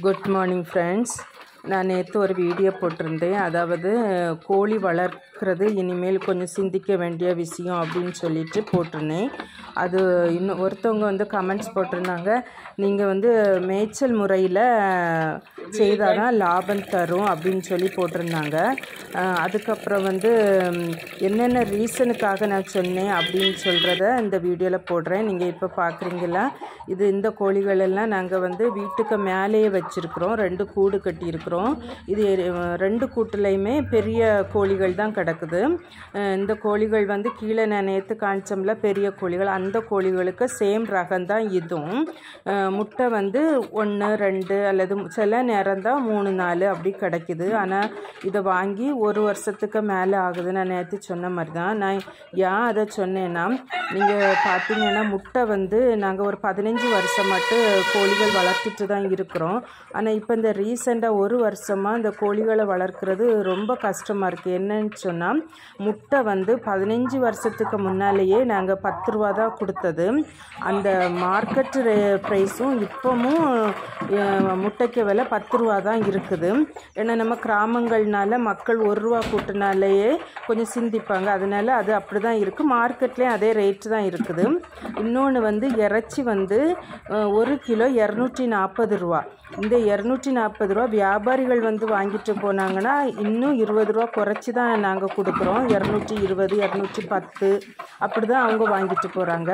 good morning friends நான் நேற்று ஒரு வீடியோ போட்டிருந்தேன் அதாவது கோழி வளர்க்குறது இனிமேல் கொஞ்சம் சிந்திக்க வேண்டிய விஷயம் அப்படின்னு சொல்லிட்டு போட்டிருந்தேன் அது இன்னும் ஒருத்தவங்க வந்து கமெண்ட்ஸ் போட்டிருந்தாங்க நீங்கள் வந்து மேய்ச்சல் முறையில் செய்தால் தான் லாபம் தரும் அப்படின்னு சொல்லி போட்டிருந்தாங்க அஹ் அதுக்கப்புறம் வந்து ம், என்னென்ன ரீசனுக்காக நான் சொன்னேன் அப்படின்னு சொல்கிறத இந்த வீடியோவில் போடுறேன் நீங்கள் இப்போ பார்க்குறீங்களா இது இந்த கோழிகள் எல்லாம் நாங்கள் வந்து வீட்டுக்கு மேலேயே வச்சுருக்குறோம் ரெண்டு கூடு கட்டியிருக்கிறோம் இது அஹ், ரெண்டு கூட்டுலையுமே பெரிய கோழிகள் தான் கிடக்குது அஹ், இந்த கோழிகள் வந்து கீழே நான் நேற்று காமிச்சோம்ல பெரிய கோழிகள் அந்த கோழிகளுக்கு சேம் ரகம் தான் இதுவும் அஹ், முட்டை வந்து ஒன்று ரெண்டு அல்லது சில நேரம் தான் மூணு நாலு அப்படி கிடைக்குது ஆனால் இதை வாங்கி ஒரு வருஷத்துக்கு மேலே ஆகுது நான் நேற்று சொன்ன மாதிரி தான் நான் ஏன் அதை சொன்னேன்னா நீங்கள் பார்த்தீங்கன்னா முட்டை வந்து நாங்கள் ஒரு பதினஞ்சு வருஷமாட்டு கோழிகள் வளர்த்துட்டு தான் இருக்கிறோம் ஆனால் இப்போ இந்த ரீசெண்டாக ஒரு வருஷமாக இந்த கோழிகளை வளர்க்குறது ரொம்ப கஷ்டமாக இருக்குது என்னன்னு சொன்னால் முட்டை வந்து பதினஞ்சு வருஷத்துக்கு முன்னாலேயே நாங்கள் பத்து ரூபா தான் கொடுத்தது அந்த மார்க்கெட் ரே ப்ரைஸும் இப்போவும் அஹ், முட்டைக்கு விலை பத்து ரூபா தான் இருக்குது ஏன்னா நம்ம கிராமங்கள்னால மக்கள் ஒரு ரூபா கூட்டினாலேயே கொஞ்சம் சிந்திப்பாங்க அதனால அது அப்படி தான் இருக்குது மார்க்கெட்லேயும் அதே ரேட்டு தான் இருக்குது இன்னொன்று வந்து இறைச்சி வந்து அஹ், ஒரு கிலோ இரநூற்றி நாற்பது ரூபா இந்த இரநூற்றி நாற்பது ரூபா வியாபாரிகள் வந்து வாங்கிட்டு போனாங்கன்னா இன்னும் இருபது ரூபா குறைச்சி தான் நாங்கள் கொடுக்குறோம் இரநூற்றி இருபது இரநூற்றி பத்து அப்படி தான் அவங்க வாங்கிட்டு போகிறாங்க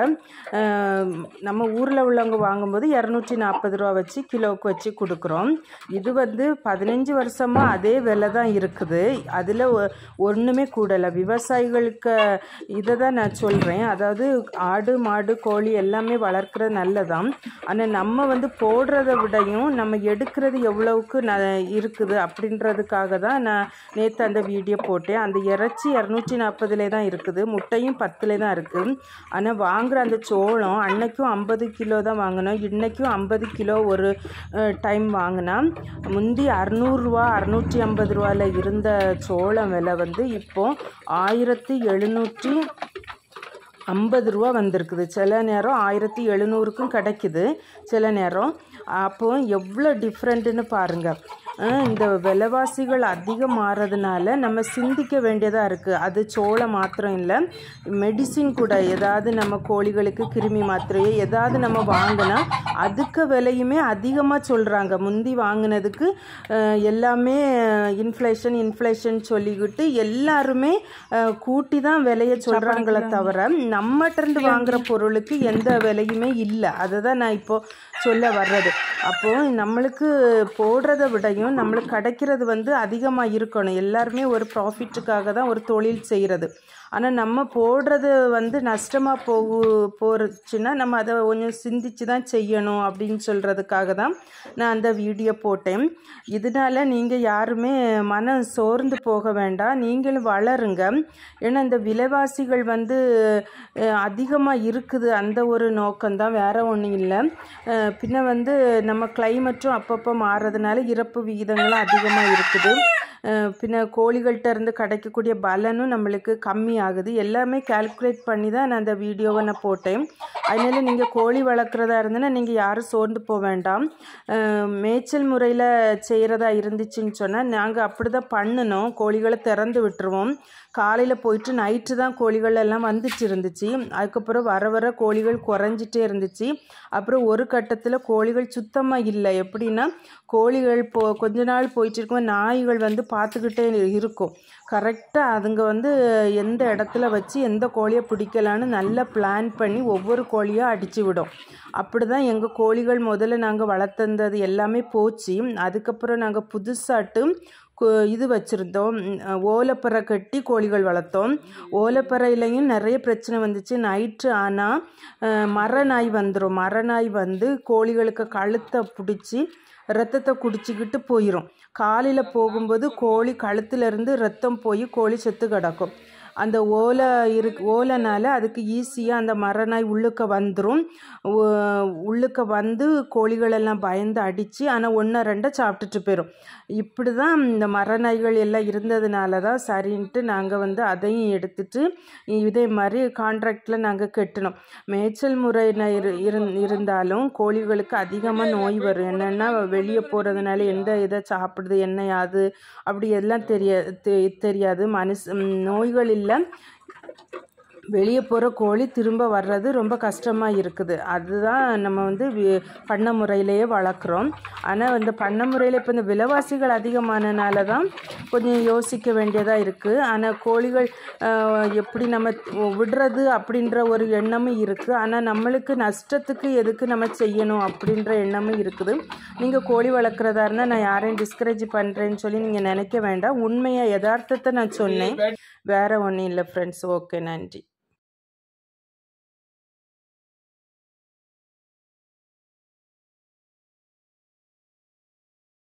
நம்ம ஊரில் உள்ளவங்க வாங்கும்போது இரநூற்றி நாற்பது ரூபா வச்சு கிலோவுக்கு வச்சு கொடுக்குறோம் இது வந்து பதினஞ்சு வருஷமாக அதே விலை தான் இருக்குது அதில் ஒன்றுமே கூடலை விவசாயிகளுக்கு இதை தான் நான் சொல்கிறேன் அதாவது ஆடு மாடு கோழி எல்லாமே வளர்க்குறது நல்லதான் ஆனால் நம்ம வந்து போடுறத விடையும் நம்ம எடுக்கிறது எவ்வளவுக்கு ந இருக்குது அப்படின்றதுக்காக தான் நான் நேற்று அந்த வீடியோ போட்டேன் அந்த இறைச்சி இரநூற்றி நாற்பதுலே தான் இருக்குது முட்டையும் பத்துல தான் இருக்குது ஆனால் வாங்குகிற அந்த சோளம் அன்னைக்கும் ஐம்பது கிலோ தான் வாங்கினோம் இன்றைக்கும் ஐம்பது கிலோ ஒரு டைம் வாங்கினா முந்தி அறநூறுரூவா அறநூற்றி ஐம்பது ரூபாயில் இருந்த சோளம் விலை வந்து இப்போ ஆயிரத்தி எழுநூற்றி ஐம்பது ரூபா வந்திருக்குது சில நேரம் ஆயிரத்தி எழுநூறுக்கும் கிடைக்குது சில நேரம் அப்போ எவ்வளோ டிஃப்ரெண்ட்டுன்னு பாருங்கள் அஹ் இந்த விலைவாசிகள் அதிகம் மாறதுனால நம்ம சிந்திக்க வேண்டியதாக இருக்குது அது சோளம் மாத்திரம் இல்லை மெடிசின் கூட ஏதாவது நம்ம கோழிகளுக்கு கிருமி மாத்திரையோ ஏதாவது நம்ம வாங்கினா அதுக்கு விலையுமே அதிகமாக சொல்கிறாங்க முந்தி வாங்கினதுக்கு அஹ், எல்லாமே இன்ஃப்ளேஷன் இன்ஃப்ளேஷன் சொல்லிக்கிட்டு எல்லாருமே அஹ், கூட்டி தான் விலையை சொல்கிறாங்களே தவிர நம்மகிட்டருந்து வாங்குற பொருளுக்கு எந்த விலையுமே இல்லை அதை தான் நான் இப்போ சொல்ல வர்றது அப்போது நம்மளுக்கு போடுறத விடையும் நம்மளுக்கு கிடைக்கிறது வந்து அதிகமாக இருக்கணும் எல்லாருமே ஒரு ப்ராஃபிட்டுக்காக தான் ஒரு தொழில் செய்கிறது ஆனால் நம்ம போடுறது வந்து நஷ்டமாக போகு போச்சுன்னா நம்ம அதை கொஞ்சம் சிந்திச்சு தான் செய்யணும் அப்படின்னு சொல்கிறதுக்காக தான் நான் அந்த வீடியோ போட்டேன் இதனால நீங்கள் யாருமே மனம் சோர்ந்து போக வேண்டாம் நீங்களும் வளருங்க ஏன்னா இந்த விலைவாசிகள் வந்து அதிகமாக இருக்குது அந்த ஒரு நோக்கம்தான் வேற ஒன்றும் இல்லை அஹ் பின்ன வந்து நம்ம கிளைமேட்டும் அப்பப்போ மாறுறதுனால இறப்பு விகிதங்களும் அதிகமாக இருக்குது அஹ் பின்ன கோழிகள்கிட்ட இருந்து கிடைக்கக்கூடிய பலனும் நம்மளுக்கு கம்மி ஆகுது எல்லாமே கால்குலேட் பண்ணி தான் நான் அந்த வீடியோவை நான் போட்டேன் அதனால நீங்கள் கோழி வளர்க்குறதா இருந்ததுன்னா நீங்கள் யாரும் சோர்ந்து போக வேண்டாம் அஹ் மேய்ச்சல் முறையில் செய்கிறதா இருந்துச்சுன்னு சொன்னால் நாங்கள் அப்படி தான் பண்ணினோம் கோழிகளை திறந்து விட்டுருவோம் காலையில் போயிட்டு நைட்டு தான் கோழிகள் எல்லாம் வந்துட்டு இருந்துச்சு அதுக்கப்புறம் வர வர கோழிகள் குறைஞ்சிட்டே இருந்துச்சு அப்புறம் ஒரு கட்டத்தில் கோழிகள் சுத்தமாக இல்லை எப்படின்னா கோழிகள் போ கொஞ்ச நாள் போயிட்டு இருக்கும் நாய்கள் வந்து பார்த்துக்கிட்டே இருக்கும் கரெக்டாக அதுங்க வந்து எந்த இடத்துல வச்சு எந்த கோழியை பிடிக்கலான்னு நல்லா பிளான் பண்ணி ஒவ்வொரு கோழியாக அடித்து விடும் அப்படி தான் எங்கள் கோழிகள் முதல்ல நாங்கள் வளர்த்துந்தது எல்லாமே போச்சு அதுக்கப்புறம் நாங்கள் புதுசாட்டு கு- இது வச்சுருந்தோம் ஓலைப்பறை கட்டி கோழிகள் வளர்த்தோம் ஓலைப்பறையிலையும் நிறைய பிரச்சனை வந்துச்சு நைட்டு ஆனால் மர நாய் வந்துடும் மர நாய் வந்து கோழிகளுக்கு கழுத்தை பிடிச்சி ரத்தத்தை குடிச்சிக்கிட்டு போயிடும் காலையில் போகும்போது கோழி கழுத்துல இருந்து ரத்தம் போய் கோழி செத்து கிடக்கும் அந்த ஓலை இருக்கு ஓலைனால அதுக்கு ஈஸியாக அந்த மரநாய் உள்ளுக்க வந்துடும் உள்ளுக்க வந்து கோழிகளெல்லாம் பயந்து அடித்து ஆனால் ஒன்று ரெண்டை சாப்பிட்டுட்டு போயிடும் இப்படி தான் இந்த மரநாய்கள் எல்லாம் இருந்ததுனால தான் சரின்ட்டு நாங்கள் வந்து அதையும் எடுத்துட்டு இதே மாதிரி கான்ட்ராக்டில் நாங்கள் கட்டினோம் மேய்ச்சல் முறை இருந்தாலும் கோழிகளுக்கு அதிகமாக நோய் வரும் என்னென்னா வெளியே போகிறதுனால எந்த இதை சாப்பிடுது என்ன யாது அப்படி எல்லாம் தெரிய தெ- தெரியாது மனுஷ நோய்கள் இல்லை வெளியே போகிற கோழி திரும்ப வர்றது ரொம்ப கஷ்டமாக இருக்குது அதுதான் நம்ம வந்து வி- பண்ண முறையிலேயே வளர்க்குறோம் ஆனால் இந்த பண்ண முறையில் இப்போ இந்த விலைவாசிகள் அதிகமானனால தான் கொஞ்சம் யோசிக்க வேண்டியதாக இருக்குது ஆனால் கோழிகள் ஆஹ், எப்படி நம்ம விடுறது அப்படின்ற ஒரு எண்ணமும் இருக்குது ஆனால் நம்மளுக்கு நஷ்டத்துக்கு எதுக்கு நம்ம செய்யணும் அப்படின்ற எண்ணமும் இருக்குது நீங்கள் கோழி வளர்க்குறதா இருந்தால் நான் யாரையும் டிஸ்கரேஜ் பண்ணுறேன்னு சொல்லி நீங்கள் நினைக்க வேண்டாம் உண்மையை யதார்த்தத்தை நான் சொன்னேன் வேறு ஒன்றும் இல்லை ஃப்ரெண்ட்ஸ் ஓகே நன்றி